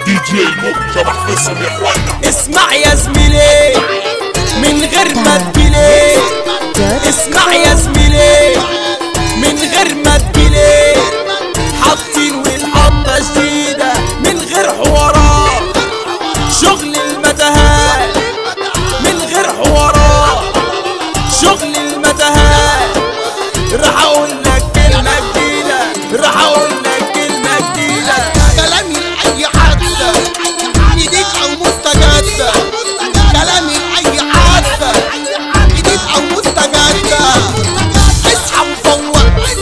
دي جي مو شبح فيصل يا اخوانا اسمع يا زميلي من غير ما تجيلي اسمع يا زميلي من غير ما تجيلي حاطين والحطة جديدة من غير حوارات شغل المتاهات من غير حوارات شغل المتاهات راح اقول لك كلمة جديدة راح اقول لك كلمة جديدة كلامي لأي حادثة جديد أو مستجدة كلامي لأي حادثة جديد أو مستجدة اصحى وفوق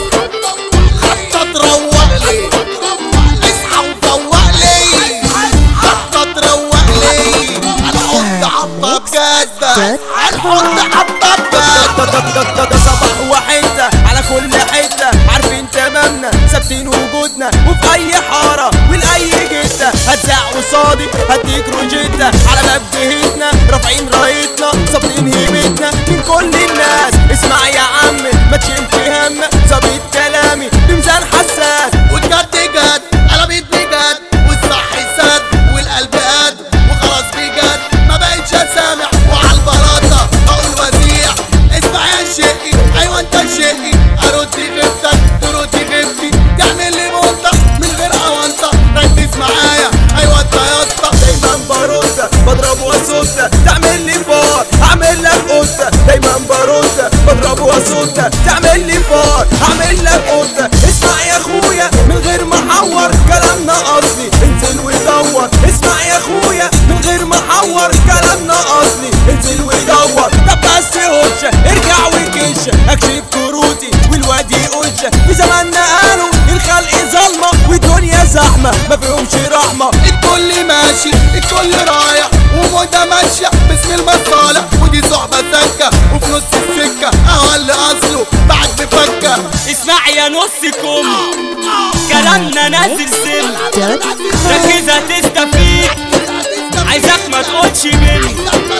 حتى تروق لي اصحى وفوق لي حتى تروق لي هنحط حطة بجد هنحط حطة بجد ده صباح وحتة على كل حتة عارفين تمامنا ثابتين وجودنا وفي أي حارة ولأي جدة هتزع قصادي هديك روجيتا على باب جهتنا رافعين رايتنا ظابطين هيبتنا من كل الناس اسمع يا عم ما تشيلش هم ظابط كلامي بميزان حساس والجد جد قلبت بجد والصح سد والقلب قد وخلاص بجد ما بقتش سامع وعلى البلاطة اقول وزيع اسمع يا شقي ايوه انت شقي ارد غيبتك ترد غيبتي تعمل لي بوطة من غير اوانطة ركز معايا ايوه انت يا اسطى دايما بروسة بضرب واسوسة تعمل لي فار اعمل لك قطة دايما بروسة بضرب واسوسة تعمل لي فار اعمل لك قطة اسمع يا اخويا من غير ما احور كلامنا اصلي انزل ودور اسمع يا اخويا من غير ما احور كلامنا اصلي انزل ودور طب بس هوشة ارجع وكشة اكشف كروتي والواد يقولش في زماننا قالوا الخلق ظلمة والدنيا زحمة ما فيهمش رحمة الكل ماشي الكل رايح وموضة ماشية باسم المصالح ودي صحبة سكة وفي نص السكة اهو اللي اصله بعد فكة اسمع يا نص كم كلامنا نازل سن ركز هتستفيد عايزك ما تقولش من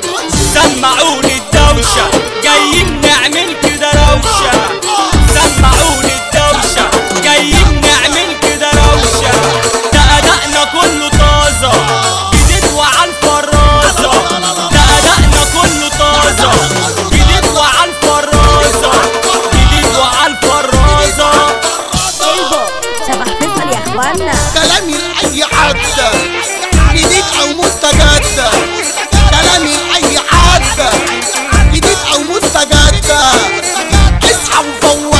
سمعوني الدوشة جايين نعمل كده روشة سمعوني الدوشة جايين نعمل كده روشة ده أدائنا كله طازة جديد وعلى الفرازة ده أدائنا كله طازة جديد وعلى الفرازة جديد وعلى الفرازة شبح فيصل يا اخوانا كلامي لأي حادثة جديد أو مستجدة كلامي لأي حادثة جديد أو مستجدة اصحى وفوق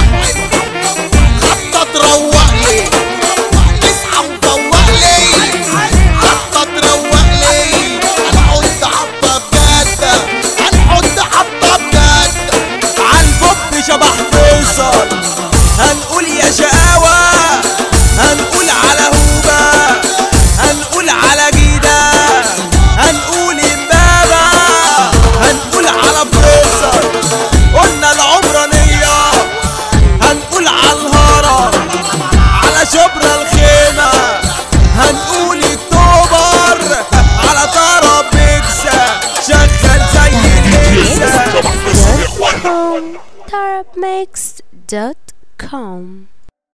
حتى تروق لي اصحى وفوق لي حتى تروق لي هنحط حطة بجد هنحط حطة بجد عالبوب شبح فيصل هنقول يا شقاوة هنقول على هوبة هنقول على جيدة هنقول امبابة هنقول على فيصل قلنا العمرانية هنقول على الهرم على شبرا الخيمة هنقول اكتوبر على طرب بيكسا شغل زي دي جي الهيسة مو شبح فيصل يا اخوانا tarabmix.com